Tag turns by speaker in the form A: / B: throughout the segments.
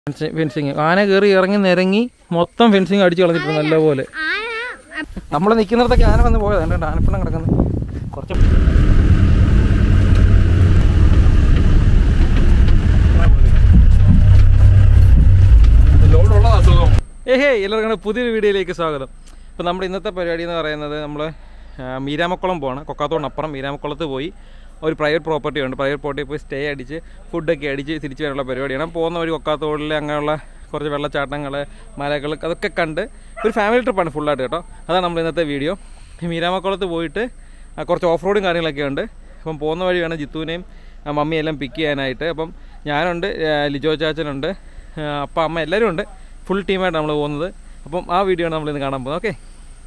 A: Fencing ആന കയറി ഇറങ്ങി നിരങ്ങി മൊത്തം ഫെൻസിങ് അടിച്ചു കളഞ്ഞിട്ടുണ്ട് നല്ലപോലെ നമ്മൾ നിൽക്കുന്നിടത്തൊക്കെ ആന വന്ന് പോയത് കണ്ടോ ആനപ്പിണ്ണം കിടക്കുന്നത് കുറച്ച്
B: ലോഡുള്ളതാ സുഖം
A: ഏഹേ എല്ലാവർക്കും പുതിയൊരു വീഡിയോയിലേക്ക് സ്വാഗതം ഇപ്പോൾ നമ്മുടെ ഇന്നത്തെ പരിപാടി എന്ന് പറയുന്നത് നമ്മൾ മീരാമക്കുളം പോകണം കൊക്കാത്തോടിനപ്പുറം മീരാമക്കുളത്ത് പോയി ഒരു പ്രൈവറ്റ് പ്രോപ്പർട്ടി ഉണ്ട് പ്രൈവറ്റ് പ്രോപ്പർട്ടി പോയി സ്റ്റേ അടിച്ച് ഫുഡൊക്കെ അടിച്ച് തിരിച്ചു വരാനുള്ള പരിപാടിയാണ് പോകുന്ന വഴി കൊക്കാത്തോടിൽ അങ്ങനെയുള്ള കുറച്ച് വെള്ളച്ചാട്ടങ്ങൾ മലകൾ അതൊക്കെ കണ്ട് ഒരു ഫാമിലി ട്രിപ്പാണ് ഫുള്ളായിട്ട് കേട്ടോ അതാണ് നമ്മൾ ഇന്നത്തെ വീഡിയോ ഈ മീരാമക്കുളത്ത് പോയിട്ട് ആ, കുറച്ച് ഓഫ് റോഡും കാര്യങ്ങളൊക്കെ ഉണ്ട് അപ്പം പോകുന്ന വഴി വേണം ജിത്തുവിനെയും ആ, മമ്മിയെല്ലാം പിക്ക് ചെയ്യാനായിട്ട് അപ്പം ഞാനുണ്ട് ആ, ലിജോ ചാച്ചനുണ്ട് ആ, അപ്പ അമ്മ എല്ലാവരും ഉണ്ട് ഫുൾ ടീമായിട്ട് നമ്മൾ പോകുന്നത് അപ്പം ആ വീഡിയോ ആണ് നമ്മളിന്ന് കാണാൻ പോകുന്നത് ഓക്കെ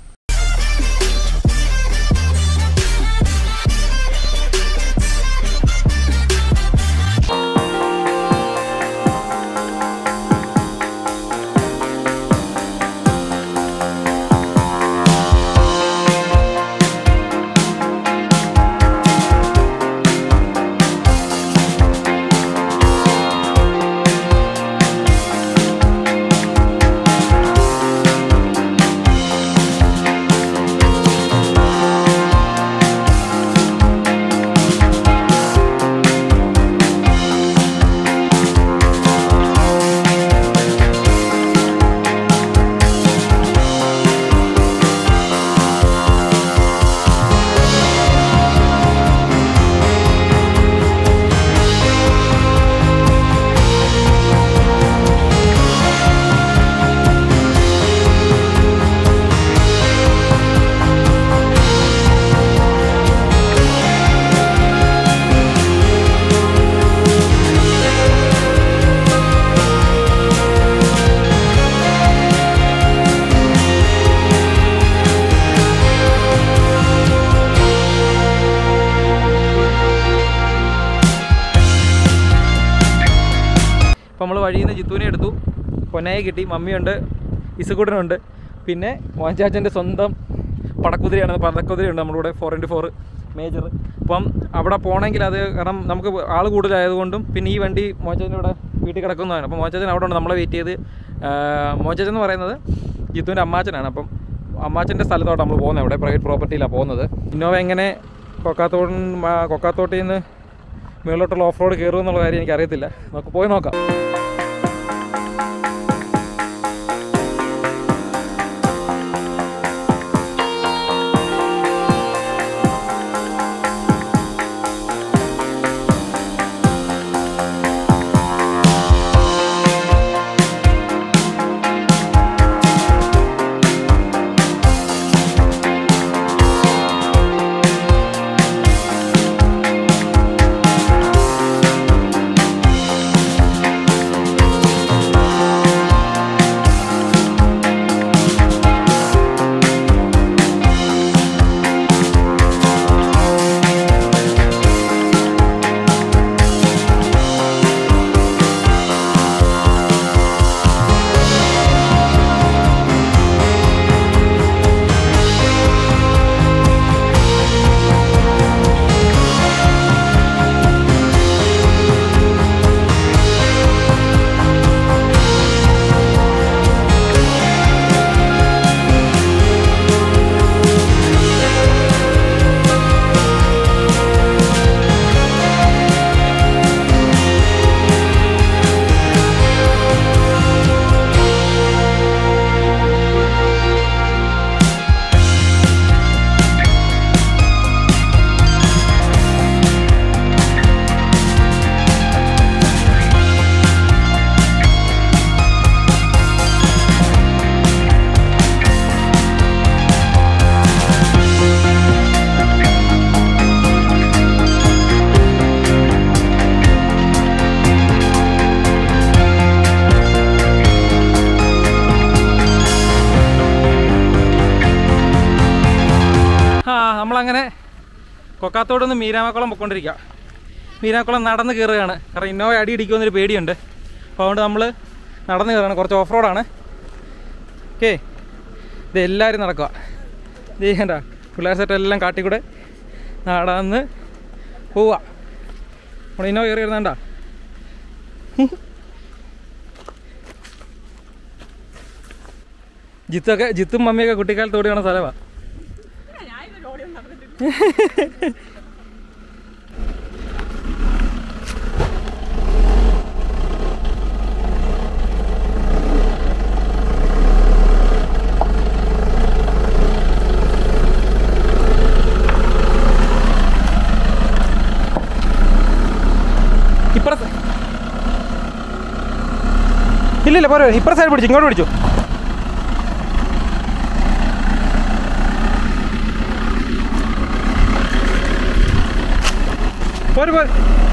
A: അപ്പോൾ നമ്മൾ വഴിയിൽ നിന്ന് ജിത്തുവിനെ എടുത്തു പൊന്നായി കിട്ടി മമ്മിയുണ്ട് ഇസുകൂട്ടനുണ്ട് പിന്നെ മോഹൻചാച്ചൻ്റെ സ്വന്തം പടക്കുതിരയാണ് പടക്കുതിരയുണ്ട് നമ്മളിവിടെ ഫോർ ഇൻറ്റു ഫോർ മേജർ അപ്പം അവിടെ പോകണമെങ്കിൽ അത് കാരണം നമുക്ക് ആൾ കൂടുതലായതുകൊണ്ടും പിന്നെ ഈ വണ്ടി മോഹൻചാച്ചൻ്റെ ഇവിടെ വീട്ടിൽ കിടക്കുന്നതാണ് അപ്പോൾ മോഹൻചാച്ചൻ അവിടെ ഉണ്ട് നമ്മളെ വെയിറ്റ് ചെയ്ത് മോഹൻചാച്ചൻ എന്ന് പറയുന്നത് ജിത്തുവിൻ്റെ അമ്മാച്ചനാണ് അപ്പം അമ്മാച്ചൻ്റെ സ്ഥലത്തോട്ട് നമ്മൾ പോകുന്നത് ഇവിടെ പ്രൈവറ്റ് പ്രോപ്പർട്ടിയിലാണ് പോകുന്നത് ഇന്നോവ എങ്ങനെ കൊക്കാത്തോട് കൊക്കാത്തോട്ടിൽ നിന്ന് മുകളിലോട്ടുള്ള ഓഫ് റോഡ് കയറും എന്നുള്ള കാര്യം എനിക്ക് അറിയത്തില്ല നമുക്ക് പോയി നോക്കാം ആ നമ്മളങ്ങനെ കൊക്കാത്തോട് നിന്ന് മീരാമക്കുളം പൊയ്ക്കൊണ്ടിരിക്കുക മീരാമക്കുളം നടന്ന് കയറുകയാണ് കാരണം ഇന്നോവ അടി ഇടിക്കുമെന്നൊരു പേടിയുണ്ട് അപ്പോൾ അതുകൊണ്ട് നമ്മൾ നടന്ന് കയറുകയാണ് കുറച്ച് ഓഫ് റോഡാണ് ഓക്കേ ഇത് എല്ലാവരും നടക്കുക ഇത് ചെയ്യണ്ട പിള്ളേർ സെറ്റ് എല്ലാം കാട്ടിക്കൂടെ നടന്ന് പോവുക നമ്മൾ ഇന്നോവ കയറി വരുന്നണ്ട ജിത്തൊക്കെ ജിത്തും മമ്മിയൊക്കെ കുട്ടിക്കാലത്ത് ഓടി കാണുന്ന സ്ഥലമാണ് ഇപ്പുറത്തെ ഇല്ല ഇല്ല പോരെ ഇപ്പുറത്തെ സൈഡ് പിടിച്ചു ഇങ്ങോട്ട് പിടിച്ചു പോര് പോര്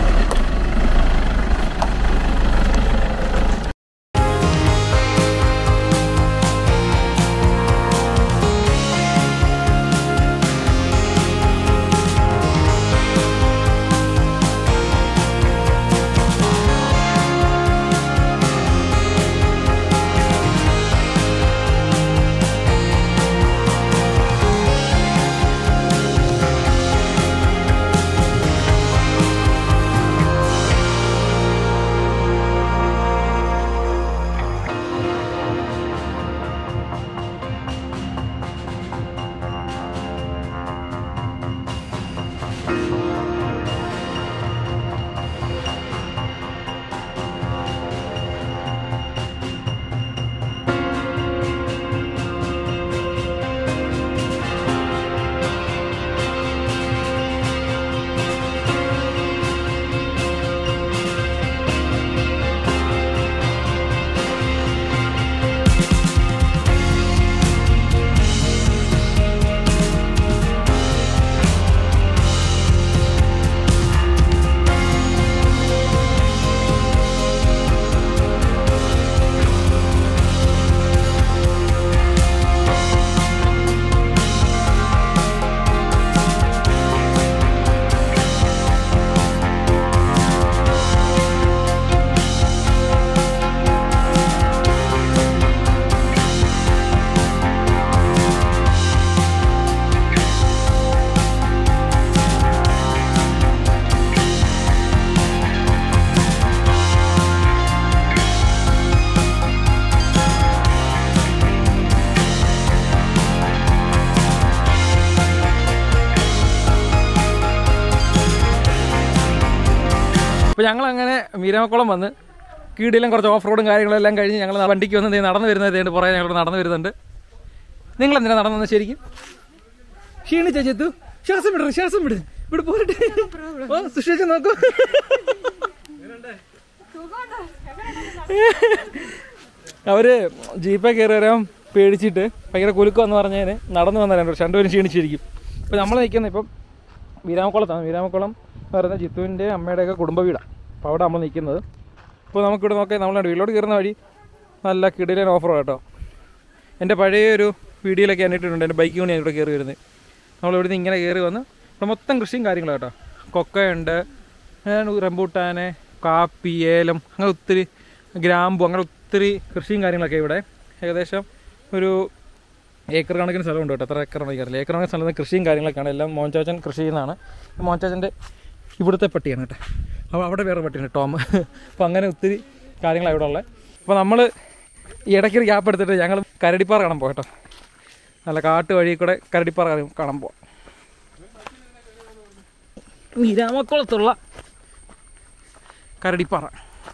A: അപ്പോൾ ഞങ്ങൾ അങ്ങനെ മീരാമക്കുളം വന്ന് കീടിലും കുറച്ച് ഓഫ് റോഡും കാര്യങ്ങളെല്ലാം കഴിഞ്ഞ് ഞങ്ങൾ വണ്ടിക്ക് വന്ന് ദേ നടന്നു വരുന്നത് ദേ പുറകെ ഞങ്ങൾ നടന്നു വരുന്നുണ്ട് നിങ്ങൾ എന്തിനാ നടന്നു വന്നത് ശരിക്കും ക്ഷീണിച്ച ചെത്തു ശ്വാസം വിടണം ശ്വാസം വിട് ഇവിടെ പോരട്ടെ ഓ സുഷിച്ച് നോക്കൂ അവര് ജീപ്പേ കയറി വരാൻ പേടിച്ചിട്ട് ഭയങ്കര കുലുക്കമെന്ന് പറഞ്ഞതിന് നടന്നു വന്ന രണ്ടു രണ്ടുപേരും ക്ഷീണിച്ചിരിക്കും ഇപ്പം നമ്മൾ നിൽക്കുന്നത് ഇപ്പം വീരാമക്കുളത്താണ് വീരാമക്കുളം എന്ന് പറയുന്ന ജിത്തുവിൻ്റെ അമ്മയുടെയൊക്കെ കുടുംബ വീടാണ് അപ്പോൾ അവിടെ നമ്മൾ നിൽക്കുന്നത് ഇപ്പോൾ നമുക്കിവിടെ നോക്കാം നമ്മൾ വീട്ടിലോട്ട് കയറുന്ന വഴി നല്ല കിടിലൻ ഓഫർ കേട്ടോ എൻ്റെ പഴയ ഒരു വീഡിയോയിലൊക്കെ ഞാൻ ഇട്ടിട്ടുണ്ട് എൻ്റെ ബൈക്ക് കൊണ്ട് ഞാൻ ഇവിടെ കയറി വരുന്നത് നമ്മൾ ഇവിടുന്ന് ഇങ്ങനെ കയറി വന്ന് ഇവിടെ മൊത്തം കൃഷിയും കാര്യങ്ങളും കേട്ടോ കൊക്കയുണ്ട് ഏഹ് റംബൂട്ടാന് കാപ്പി ഏലം അങ്ങനെ ഒത്തിരി ഗ്രാമ്പു അങ്ങനെ ഒത്തിരി കൃഷിയും കാര്യങ്ങളൊക്കെ ഇവിടെ ഏകദേശം ഒരു ഏക്കർ കണക്കിന് സ്ഥലമുണ്ട് കേട്ടോ എത്ര ഏക്കർ എനിക്കറിയില്ല ഏക്കർ കണക്കിന് സ്ഥലത്ത് കൃഷിയും കാര്യങ്ങളൊക്കെയാണ് എല്ലാം മോൻചാച്ചൻ കൃഷി ചെയ്യുന്നതാണ് മോൻചാച്ചൻ്റെ ഇവിടുത്തെ പട്ടിയാണ് കേട്ടോ അപ്പോൾ അവിടെ വേറെ പട്ടിയാണ് ടോം അപ്പോൾ അങ്ങനെ ഒത്തിരി കാര്യങ്ങളാണ് ഇവിടെ ഉള്ളത് അപ്പോൾ നമ്മൾ ഈ ഇടയ്ക്കൊരു ഗ്യാപ്പ് എടുത്തിട്ട് ഞങ്ങൾ കരടിപ്പാറ കാണാൻ പോകാം കേട്ടോ നല്ല കാട്ട് വഴി കൂടെ കരടിപ്പാറ കാണാൻ- കാണാൻ പോവാം വിരാമക്കുളത്തുള്ള കരടിപ്പാറ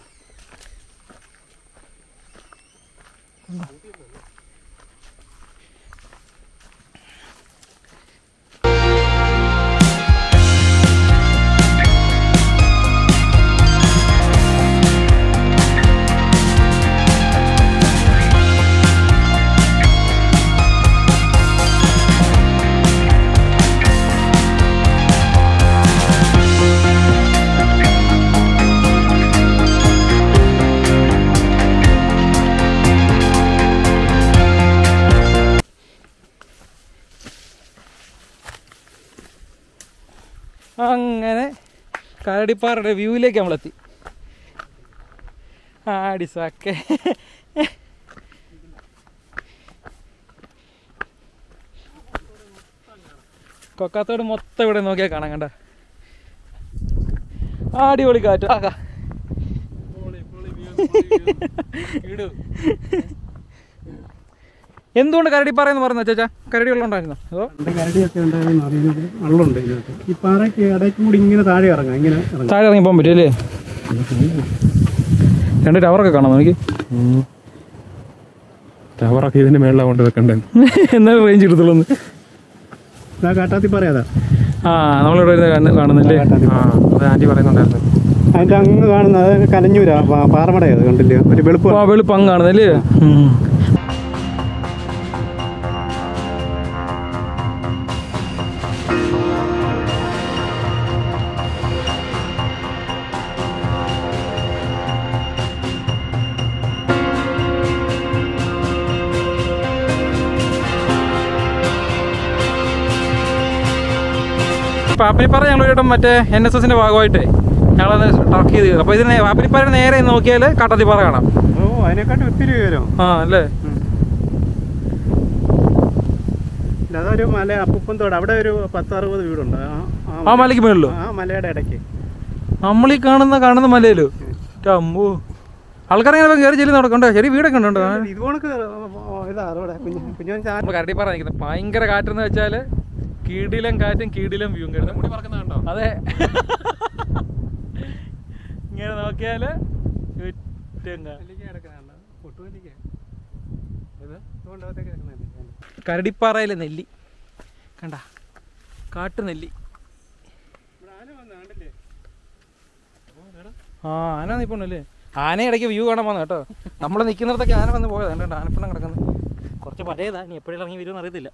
A: അങ്ങനെ കരടിപ്പാറയുടെ വ്യൂവിലേക്ക് നമ്മളെത്തി ആടി സാക്കെ കൊക്കാത്തോട് മൊത്തം ഇവിടെ നോക്കിയാൽ കാണാൻ കണ്ട അടിപൊളി കാറ്റ് ആകാ എന്തുകൊണ്ട് കരടിപ്പാറ എന്ന് പറയുന്നത് ചേച്ചാ കരടി വെള്ളമുണ്ടായിരുന്നോ അതോ
B: പണ്ട് കരടിയൊക്കെ ഉണ്ടായിരുന്നു അറിയുന്നത് വള്ളമുണ്ട് ഇതിനകത്ത് ഈ പാറയ്ക്ക് ഇടയ്ക്ക് കൂടി ഇങ്ങനെ താഴെ ഇറങ്ങാം ഇങ്ങനെ ഇറങ്ങാം
A: താഴെ ഇറങ്ങി പോകാൻ പറ്റും അല്ലേ രണ്ട് ടവറൊക്കെ കാണാം എനിക്ക്
C: ടവറൊക്കെ ഇതിന്റെ മേളിലാണ് കൊണ്ട് വെക്കണ്ടേ
A: എന്നാലും റേഞ്ച് എടുത്തുള്ളൂ
B: ഇതാ കാട്ടാത്തി പറയാതാ
A: ആ നമ്മളിവിടെ ഇരുന്ന് കാണു- കാണുന്നില്ലേ
C: ആ അത് ആന്റി പറയുന്നുണ്ടായിരുന്നു
B: അതിന്റെ അങ്ങ് കാണുന്ന അത് കലഞ്ഞൂരാ പാ- പാറമടയാ അത് കണ്ടില്ല ഒരു വെളുപ്പ്
A: ആ വെളുപ്പ് അങ്ങ് കാണുന്നല്ലേ ഉം. പാപ്പിനിപ്പാറ ഞങ്ങൾ ഒരു മറ്റേ എൻ എസ് എസിന്റെ ഭാഗമായിട്ട് ഞങ്ങളത് ട്രക്ക് ചെയ്ത് കയറി. അപ്പോൾ ഇതിന് പാപ്പിനിപ്പാറ നേരെ നോക്കിയാൽ കാട്ടത്തിപ്പാറ കാണാം
B: ഓ അതിനെക്കാട്ടും ഒത്തിരി ഉയരം
A: ആ അല്ലേ
B: ഇല്ല, അതൊരു മല അപ്പുപ്പന്തോട് അവിടെ ഒരു പത്തറുപത് വീടുണ്ട് ആ- ആ
A: ആ മലയ്ക്ക് മേളിലോ
B: ആ മലയുടെ ഇടയ്ക്ക്
A: നമ്മൾ ഈ കാണുന്ന കാണുന്ന മലയിലോ അമ്മോ ആൾക്കാരെ കയറി ചെല്ലുന്ന അവിടെ കണ്ടോ ചെറിയ വീടൊക്കെ ഉണ്ടോ
B: ഇത് കണക്ക് ഇതാ അവിടെ കുഞ്ഞു കുഞ്ഞു ചാ
A: നമ്മൾ കരടിപ്പാറ നിൽക്കുന്നത് ഭയങ്കര കാറ്റെന്ന് വെച്ചാൽ കീടിലം കാറ്റും കീടിലം വ്യൂവും കേട്ടോ
C: മുടി പറക്കുന്നുണ്ടോ
A: അതെ ഇങ്ങനെ നോക്കിയാല് ചുറ്റും കാ- കരടിപ്പാറയിലെ നെല്ലി കണ്ട കാട്ടു നെല്ലി ആ ആന നിൽപ്പുണ്ടല്ലേ ആന ഇടയ്ക്ക് വ്യൂ കാണാൻ വന്നു കേട്ടോ നമ്മൾ നിൽക്കുന്നിടത്തൊക്കെ ആന വന്ന് പോയത് കണ്ടോ ആനപ്പിണ്ണം കിടക്കുന്നത് കുറച്ച് പഴയതാ ഇനി എപ്പോഴും ഇറങ്ങി വരുമെന്ന് അറിയത്തില്ല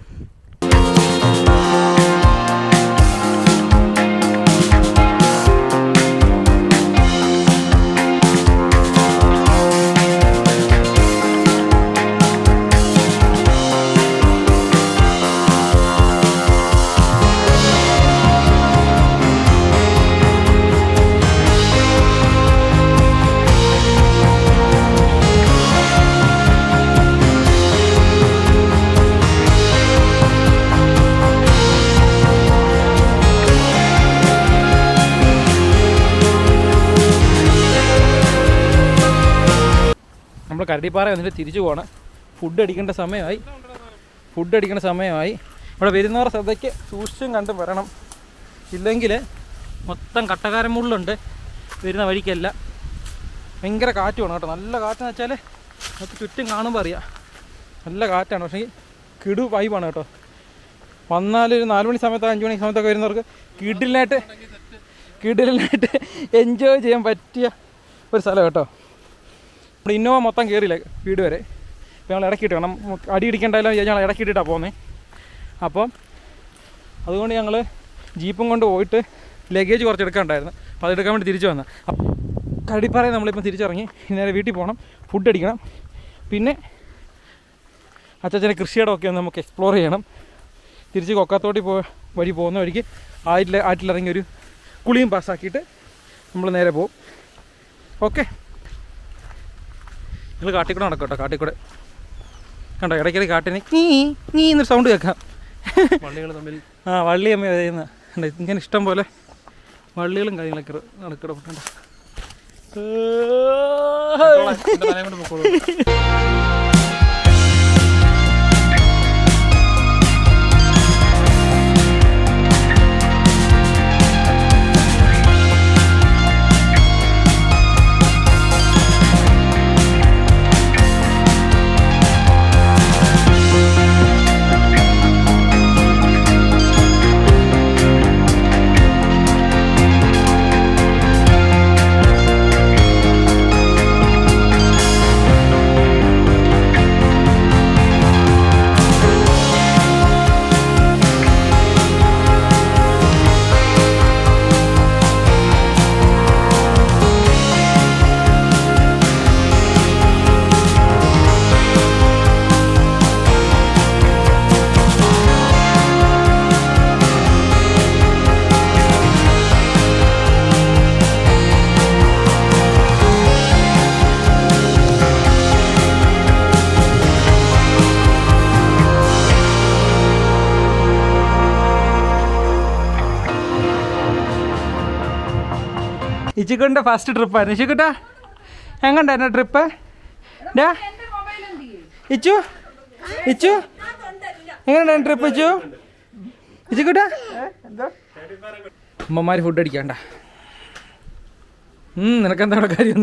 A: നമ്മൾ കരടിപ്പാറ വന്നിട്ട് തിരിച്ചു പോകണം ഫുഡ് അടിക്കേണ്ട സമയമായി ഫുഡ് അടിക്കേണ്ട സമയമായി ഇവിടെ വരുന്നവർ ശ്രദ്ധയ്ക്ക് സൂക്ഷിച്ചും കണ്ടും വരണം ഇല്ലെങ്കിൽ മൊത്തം കട്ടകാരം മുള്ളുണ്ട് വരുന്ന വഴിക്കല്ല ഭയങ്കര കാറ്റുമാണ് കേട്ടോ നല്ല കാറ്റെന്ന് വെച്ചാൽ നമുക്ക് ചുറ്റും കാണുമ്പോൾ അറിയാം നല്ല കാറ്റാണ് പക്ഷേ കിടു വൈബാണ് കേട്ടോ വന്നാൽ ഒരു നാല് മണി സമയത്തോ അഞ്ച് മണി സമയത്തൊക്കെ വരുന്നവർക്ക് കിടിലായിട്ട് കിടിലായിട്ട് എൻജോയ് ചെയ്യാൻ പറ്റിയ ഒരു സ്ഥലം കേട്ടോ നമ്മുടെ ഇന്നോവ മൊത്തം കയറിയില്ല വീട് വരെ അപ്പോൾ ഞങ്ങൾ ഇടയ്ക്കിട്ട് വേണം അടി ഇടിക്കണ്ടല്ലോ ഞങ്ങൾ ഇടയ്ക്കിട്ടിട്ടാണ് പോകുന്നത് അപ്പം അതുകൊണ്ട് ഞങ്ങൾ ജീപ്പും കൊണ്ട് പോയിട്ട് ലഗേജ് കുറച്ച് എടുക്കാനുണ്ടായിരുന്നു അപ്പോൾ അതെടുക്കാൻ വേണ്ടി തിരിച്ചു വന്നത് അപ്പം കടിപ്പാറ നമ്മളിപ്പം തിരിച്ചിറങ്ങി ഇനി നേരെ വീട്ടിൽ പോകണം ഫുഡ് അടിക്കണം പിന്നെ അച്ചാച്ചനെ കൃഷിയിടമൊക്കെ ഒന്ന് നമുക്ക് എക്സ്പ്ലോർ ചെയ്യണം തിരിച്ച് കൊക്കാത്തോട്ടി പോ വഴി പോകുന്ന വഴിക്ക് ആറ്റിൽ ആറ്റിലിറങ്ങി ഒരു കുളിയും പാസ്സാക്കിയിട്ട് നമ്മൾ നേരെ പോകും ഓക്കെ നിങ്ങൾ കാട്ടിക്കൂടെ നടക്കും കേട്ടോ കാട്ടിക്കൂടെ കണ്ടോ ഇടയ്ക്കിടയ്ക്ക് കാട്ടിന് നീ നീ എന്നൊരു സൗണ്ട് കേൾക്കാം
C: വള്ളികൾ തമ്മിൽ
A: ആ വള്ളി അമ്മ വിതയുന്ന കണ്ടോ ഇങ്ങനെ ഇഷ്ടം പോലെ വള്ളികളും കാര്യങ്ങളൊക്കെ നടക്കണം കണ്ടോ
C: എന്റെ തലയും കൊണ്ട് പൊക്കോളൂ
A: ഇച്ചിക്കുൻ്റെ ഫസ്റ്റ് ട്രിപ്പായിരുന്നു ഇച്ചിക്കുട്ടാ എങ്ങണ്ടായിരുന്നു ട്രിപ്പ് ഡാ ഇച്ചു ഇച്ചു എങ്ങനെയുണ്ട് ട്രിപ്പ് ഇച്ചു ഇച്ചു കൂട്ടാ അമ്മമാര് ഫുഡ് അടിക്കണ്ട ഉം നിനക്കെന്താ അവിടെ കാര്യം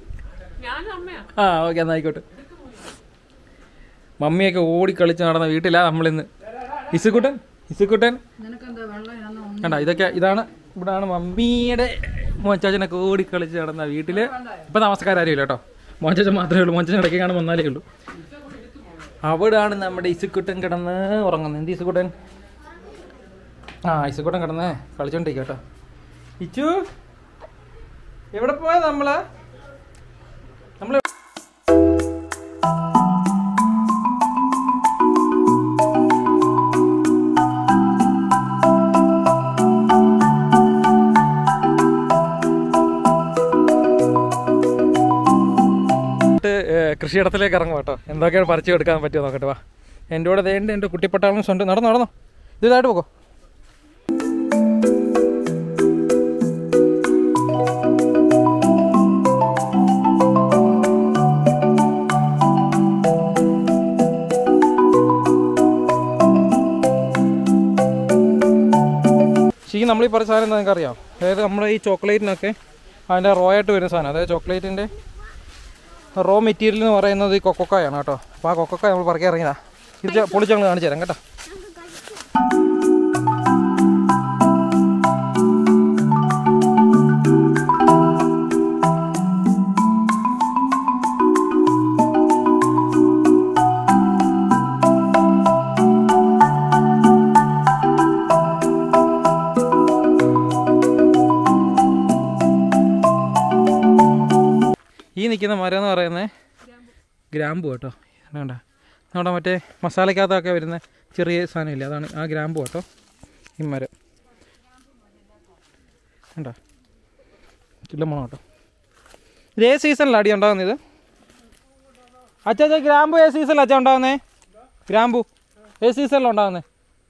A: ആ ഓക്കെ എന്നാ ആയിക്കോട്ടെ മമ്മിയൊക്കെ ഓടിക്കളിച്ച് നടന്ന വീട്ടിലാ നമ്മളിന്ന് ഇസുക്കുട്ടൻ ഇസുക്കുട്ടൻ കണ്ട ഇതൊക്കെ ഇതാണ് ഇവിടാണ് മമ്മിയുടെ മോച്ചാച്ചനൊക്കെ ഓടിക്കളിച്ച് നടന്ന വീട്ടില് ഇപ്പൊ താമസക്കാരും ഇല്ല കേട്ടോ മോച്ചാച്ചൻ മാത്രമേ ഉള്ളൂ മോച്ചാച്ചൻ ഇടയ്ക്ക് കാണാൻ വന്നാലേ ഉള്ളൂ അവിടാണ് നമ്മുടെ ഇസുക്കുട്ടൻ കിടന്ന് ഉറങ്ങുന്നത് എന്ത് ഇസുക്കുട്ടൻ ആ ഇസുക്കുട്ടൻ കിടന്ന് കളിച്ചോണ്ടിരിക്കുക കേട്ടോ ഇച്ചു എവിടെ പോയാ നമ്മള് നമ്മള് ട്ട്, ഏ, കൃഷിയിടത്തിലേക്ക് ഇറങ്ങും കേട്ടോ എന്തൊക്കെയാണ് പറിച്ചു എടുക്കാൻ പറ്റുമോ നോക്കട്ടെ വാ എൻ്റെ കൂടെ വേണ്ട എൻ്റെ കുട്ടിപ്പട്ടാളം ഉണ്ട് നടന്നു നടന്നോ ഇതായിട്ട് പോകോ ശരിക്കും നമ്മൾ ഈ പറഞ്ഞ സാധനം എന്താ നിങ്ങൾക്ക് അറിയാം അതായത് നമ്മുടെ ഈ ചോക്ലേറ്റിനൊക്കെ അതിൻ്റെ റോ ആയിട്ട് വരുന്ന സാധനം അതായത് ചോക്ലേറ്റിൻ്റെ റോ മെറ്റീരിയൽ എന്ന് പറയുന്നത് ഈ കൊക്കോക്കായാണ് കേട്ടോ അപ്പോൾ ആ കൊക്കോക്ക നമ്മൾ പറിക്കാൻ ഇറങ്ങിയതാ ഇത് പൊളിച്ച് ഞങ്ങൾ കാണിച്ചു തരാം കേട്ടോ ഈ നിൽക്കുന്ന മരം എന്ന് പറയുന്നത് ഗ്രാമ്പു കേട്ടോ വേണ്ട നമ്മുടെ മറ്റേ മസാലക്കകത്തൊക്കെ വരുന്ന ചെറിയ സാധനമില്ല അതാണ് ആ ഗ്രാമ്പു കേട്ടോ ഈ മരം വേണ്ട കില്ല മണം കേട്ടോ ഇത് ഏത് സീസണിലാണ് അടി ഉണ്ടാകുന്നത് ഇത് അച്ഛാ അച്ഛാ ഗ്രാമ്പു ഏത് സീസണിലാണ് അച്ഛാ ഉണ്ടാകുന്നേ ഗ്രാമ്പു ഏത് സീസണിലാണ് ഉണ്ടാകുന്നത്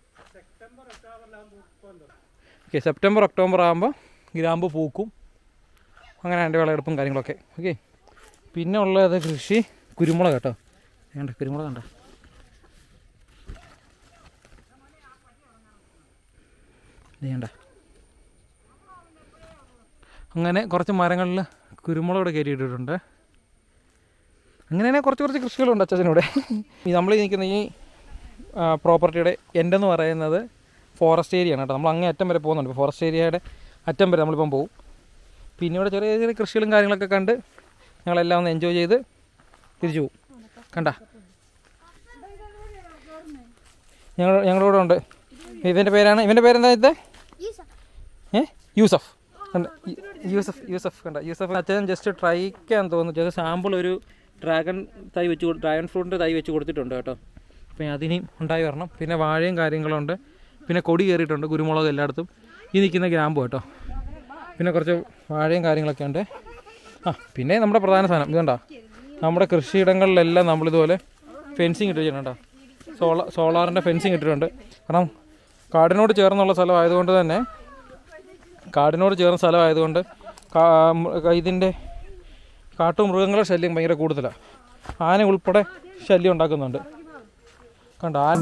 A: ഓക്കെ സെപ്റ്റംബർ ഒക്ടോബർ ആകുമ്പോൾ ഗ്രാമ്പു പൂക്കും അങ്ങനെ അതിൻ്റെ വിളവെടുപ്പും കാര്യങ്ങളൊക്കെ ഓക്കെ പിന്നെ ഉള്ളത് കൃഷി കുരുമുളക് കേട്ടോ വേണ്ട കുരുമുളക് കണ്ട വേണ്ട അങ്ങനെ കുറച്ച് മരങ്ങളിൽ കുരുമുളക് ഇവിടെ കയറ്റിയിട്ടിട്ടുണ്ട് അങ്ങനെ തന്നെ കുറച്ച് കുറച്ച് കൃഷികളുണ്ട് അച്ഛനൂടെ ഈ നമ്മൾ നിൽക്കുന്ന ഈ പ്രോപ്പർട്ടിയുടെ എൻ്റെ എന്ന് പറയുന്നത് ഫോറസ്റ്റ് ഏരിയ ആണ് കേട്ടോ നമ്മൾ അങ്ങേ അറ്റം വരെ പോകുന്നുണ്ട് ഫോറസ്റ്റ് ഏരിയയുടെ അറ്റം വരെ നമ്മളിപ്പം പോകും പിന്നെ ഇവിടെ ചെറിയ ചെറിയ കൃഷികളും കാര്യങ്ങളൊക്കെ കണ്ട് ഞങ്ങളെല്ലാം ഒന്ന് എൻജോയ് ചെയ്ത് തിരിച്ചു പോകും കണ്ട ഞങ്ങൾ ഞങ്ങളുടെ കൂടെ ഉണ്ട് ഇവൻ്റെ പേരാണ് ഇവൻ്റെ പേരെന്താ ഇത് ഏ യൂസഫ് കണ്ട യു- യൂസഫ് യൂസഫ് കണ്ട യൂസഫ് അച്ഛൻ ജസ്റ്റ് ട്രൈക്കാൻ തോന്നുന്നു ജസ്റ്റ് സാമ്പിൾ ഒരു ഡ്രാഗൺ തൈ വെച്ച് കൊടു- ഡ്രാഗൺ ഫ്രൂട്ടിൻ്റെ തൈ വെച്ച് കൊടുത്തിട്ടുണ്ട് കേട്ടോ അപ്പം അതിനും ഉണ്ടായി വരണം പിന്നെ വാഴയും കാര്യങ്ങളുണ്ട് പിന്നെ കൊടി കയറിയിട്ടുണ്ട് കുരുമുളക് എല്ലായിടത്തും ഈ നിൽക്കുന്ന ഗ്രാമ്പു കേട്ടോ പിന്നെ കുറച്ച് വാഴയും കാര്യങ്ങളൊക്കെ ഉണ്ട് ആ പിന്നെ നമ്മുടെ പ്രധാന സാധനം ഇതുണ്ടോ നമ്മുടെ കൃഷിയിടങ്ങളിലെല്ലാം നമ്മളിതുപോലെ ഫെൻസിങ് ഇട്ട് വെച്ചിട്ടുണ്ടോ സോള സോളാറിൻ്റെ ഫെൻസിങ് ഇട്ടിട്ടുണ്ട് കാരണം കാടിനോട് ചേർന്നുള്ള സ്ഥലമായതുകൊണ്ട് തന്നെ കാടിനോട് ചേർന്ന സ്ഥലമായതുകൊണ്ട് കാ- മൃ- ഇതിൻ്റെ കാട്ടുമൃഗങ്ങളുടെ ശല്യം ഭയങ്കര കൂടുതലാണ് ആന ഉൾപ്പെടെ ശല്യം ഉണ്ടാക്കുന്നുണ്ട് കണ്ടോ ആന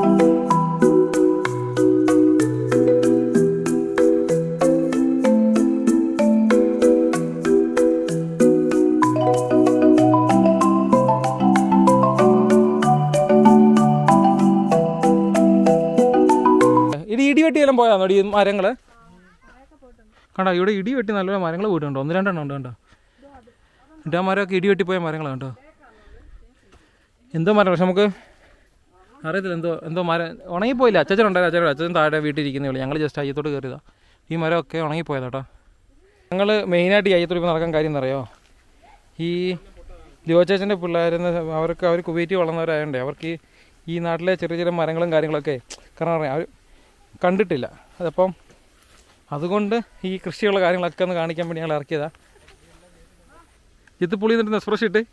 A: ഇത് ഇടി വെട്ടി എല്ലാം പോയാന്നോ ഈ മരങ്ങള് കണ്ടോ ഇവിടെ ഇടി വെട്ടി നല്ല മരങ്ങൾ പോയിട്ടുണ്ടോ ഒന്ന് രണ്ടെണ്ണം ഉണ്ട് കണ്ടോ എന്നിട്ട് ആ മരമൊക്കെ ഇടി വെട്ടി പോയ മരങ്ങളാണ് കേട്ടോ എന്തോ മരം പക്ഷെ നമുക്ക് അറിയത്തില്ല എന്തോ എന്തോ മരം ഉണങ്ങിപ്പോയില്ല അച്ഛൻ ഉണ്ടായിരുന്നു അച്ഛൻ അച്ഛൻ താഴെ വീട്ടിൽ ഇരിക്കുന്നേ ഉള്ളൂ ഞങ്ങൾ ജസ്റ്റ് അയ്യത്തോട് കയറിയതാ ഈ മരമൊക്കെ ഉണങ്ങിപ്പോയതാ കേട്ടോ ഞങ്ങൾ മെയിനായിട്ട് ഈ അയ്യത്തോട് ഇപ്പോൾ നടക്കാൻ കാര്യം എന്നറിയോ ഈ ലിയോചേച്ചൻ്റെ പിള്ളേരെന്ന് അവർക്ക് അവർ കുവൈറ്റ് വളർന്നവരായതുകൊണ്ട് അവർക്ക് ഈ ഈ നാട്ടിലെ ചെറിയ ചെറിയ മരങ്ങളും കാര്യങ്ങളൊക്കെ കാരണം പറയാം അവർ കണ്ടിട്ടില്ല അതപ്പം അതുകൊണ്ട് ഈ കൃഷിയുള്ള കാര്യങ്ങളൊക്കെ ഒന്ന് കാണിക്കാൻ വേണ്ടി ഞങ്ങൾ ഇറക്കിയതാ ഇത് പുളി എന്നിട്ട് നെസ്പ്രഷ് ഇട്ട്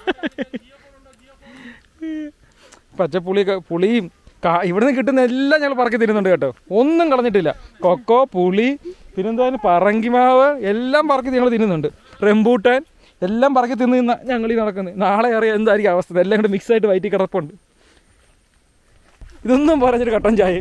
A: പച്ചപ്പുളി പുളിയും കാ ഇവിടുന്ന് കിട്ടുന്ന എല്ലാം ഞങ്ങൾ പറക്കി തരുന്നുണ്ട് കേട്ടോ ഒന്നും കളഞ്ഞിട്ടില്ല കൊക്കോ പുളി പിന്നെന്തായാലും പറങ്കിമാവ് എല്ലാം പറക്കി ഞങ്ങൾ തിന്നുന്നുണ്ട് റെമ്പൂട്ടാൻ എല്ലാം പറക്കി തിന്ന് തിന്ന ഞങ്ങൾ ഈ നടക്കുന്നത് നാളെ അറിയാം എന്തായിരിക്കും അവസ്ഥ എല്ലാം കൂടെ മിക്സ് ആയിട്ട് വയറ്റി കിടപ്പുണ്ട് ഇതൊന്നും പറഞ്ഞൊരു കട്ടൻ ചായ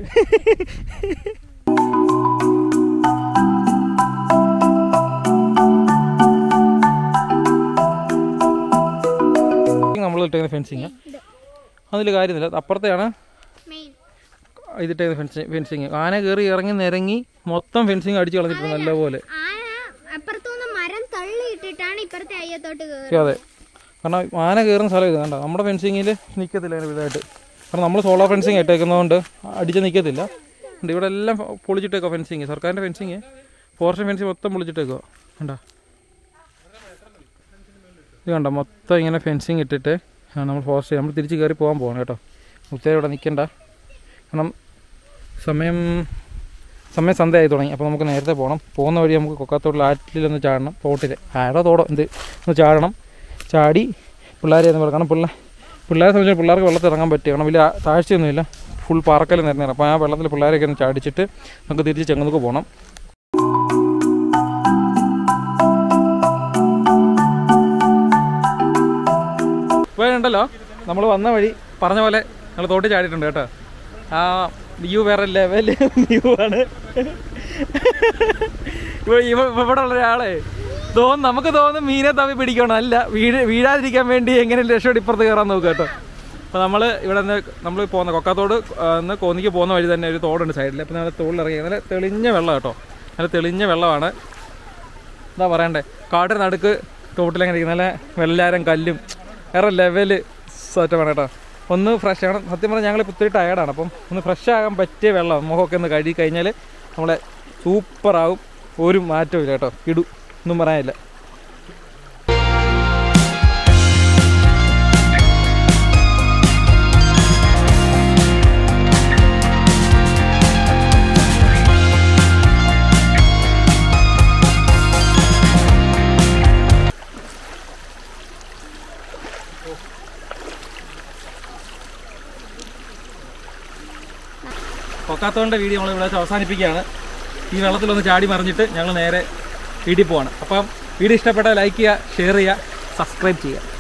A: നമ്മൾ ഇട്ടേക്കുന്ന ഫെൻസിങ് അതിൽ കാര്യമില്ല അപ്പുറത്തെയാണ്
D: മെയിൻ
A: ഇതിട്ടേക്കുന്ന ഫെൻസിങ് ഫെൻസിങ് ആന കയറി ഇറങ്ങി നിരങ്ങി മൊത്തം ഫെൻസിങ് അടിച്ച് കളഞ്ഞിട്ടുണ്ട് നല്ലപോലെ
D: ആന അപ്പുറത്തുനിന്ന് മരം തള്ളിയിട്ടിട്ടാണ് ഇപ്പുറത്തെ അയ്യത്തോട്ട് കയറി
A: അതെ കാരണം ആന കയറുന്ന സ്ഥലം ഇത് കണ്ട നമ്മുടെ ഫെൻസിങ്ങിൽ നിൽക്കത്തില്ല അങ്ങനെ ഇതായിട്ട് കാരണം നമ്മൾ സോളാർ ഫെൻസിങ് ഇട്ടേക്കുന്നതുകൊണ്ട് അടിച്ച് നിൽക്കത്തില്ല ഉണ്ട് ഇവിടെ എല്ലാം പൊളിച്ചിട്ടേക്കോ ഫെൻസിങ് സർക്കാരിൻ്റെ ഫെൻസിങ് ഫോറസ്റ്റ് ഫെൻസിങ് മൊത്തം പൊളിച്ചിട്ടേക്കോ കണ്ട ഇത് കണ്ട മൊത്തം ഇങ്ങനെ ഫെൻസിങ് ഇട്ടിട്ട് ആണ് നമ്മൾ ഫോറസ്റ്റ് നമ്മൾ തിരിച്ച് കയറി പോകാൻ പോകണം കേട്ടോ മുത്തേരി ഇവിടെ നിൽക്കണ്ട കാരണം സമയം സമയം സന്ധ്യ ആയി തുടങ്ങി അപ്പോൾ നമുക്ക് നേരത്തെ പോകണം പോകുന്ന വഴി നമുക്ക് കൊക്കാത്തോട്ടിൽ ആറ്റിലൊന്ന് ചാടണം തോട്ടിൽ ആടോ തോടോ എന്ത് ഒന്ന് ചാടണം ചാടി പിള്ളേരെ എന്ന് പറയും കാരണം പിള്ളേ പിള്ളേരെ സംബന്ധിച്ച് പിള്ളേർക്ക് വെള്ളത്തിൽ ഇറങ്ങാൻ പറ്റും കാരണം വലിയ താഴ്ചയൊന്നുമില്ല ഫുൾ പാറക്കൽ നിരന്നേരം അപ്പോൾ ആ വെള്ളത്തിൽ പിള്ളേരെയൊക്കെ ഒന്ന് ചാടിച്ചിട്ട് നമുക്ക് തിരിച്ച് ചെങ്ങന്നൂർക്ക് പോകണം ഉണ്ടല്ലോ നമ്മൾ വന്ന വഴി പറഞ്ഞ പോലെ നമ്മൾ തോട്ടി ചാടിയിട്ടുണ്ട് കേട്ടോ ആ വ്യൂ വേറെ ലെവൽ വ്യൂ ആണ് ഇവ ഇവ ഇവിടെ ഉള്ള ഒരാളെ തോന്നുന്നു നമുക്ക് തോന്നുന്നു മീനെ തമ്മി പിടിക്കണം അല്ല വീഴ വീഴാതിരിക്കാൻ വേണ്ടി എങ്ങനെ രക്ഷപ്പെട്ട് ഇപ്പുറത്ത് കയറാൻ നോക്കുക കേട്ടോ അപ്പോൾ നമ്മൾ ഇവിടെ നിന്ന് നമ്മൾ പോകുന്ന കൊക്കാത്തോട് നിന്ന് കോന്നിക്ക് പോകുന്ന വഴി തന്നെ ഒരു തോടുണ്ട് സൈഡിൽ അപ്പോൾ നല്ല തോടിൽ ഇറങ്ങി നല്ല തെളിഞ്ഞ വെള്ളം കേട്ടോ നല്ല തെളിഞ്ഞ വെള്ളമാണ് എന്താ പറയണ്ടേ കാടിന് നടുക്ക് തോട്ടിലങ്ങനെ ഇരിക്കുന്ന നല്ല വെല്ലാരം കല്ലും വേറെ ലെവല് സെറ്റമാണ് കേട്ടോ ഒന്ന് ഫ്രഷ് ആണ് സത്യം പറഞ്ഞാൽ ഞങ്ങൾ ഒത്തിരി ടയർഡാണ് അപ്പം ഒന്ന് ഫ്രഷ് ആകാൻ പറ്റിയ വെള്ളം മുഖമൊക്കെ ഒന്ന് കഴുകി കഴിഞ്ഞാൽ നമ്മളെ സൂപ്പറാവും ഒരു മാറ്റവും ഇല്ല കേട്ടോ ഇടു ഒന്നും പറയാനില്ല പൊക്കാത്തോണ്ട വീഡിയോ നമ്മൾ ഇവിടെ വെച്ച് അവസാനിപ്പിക്കുകയാണ് ഈ വെള്ളത്തിലൊന്ന് ചാടി മറിഞ്ഞിട്ട് ഞങ്ങൾ നേരെ വീട്ടിൽ പോവാണ് അപ്പം വീഡിയോ ഇഷ്ടപ്പെട്ടാൽ ലൈക്ക് ചെയ്യുക ഷെയർ ചെയ്യുക സബ്സ്ക്രൈബ് ചെയ്യുക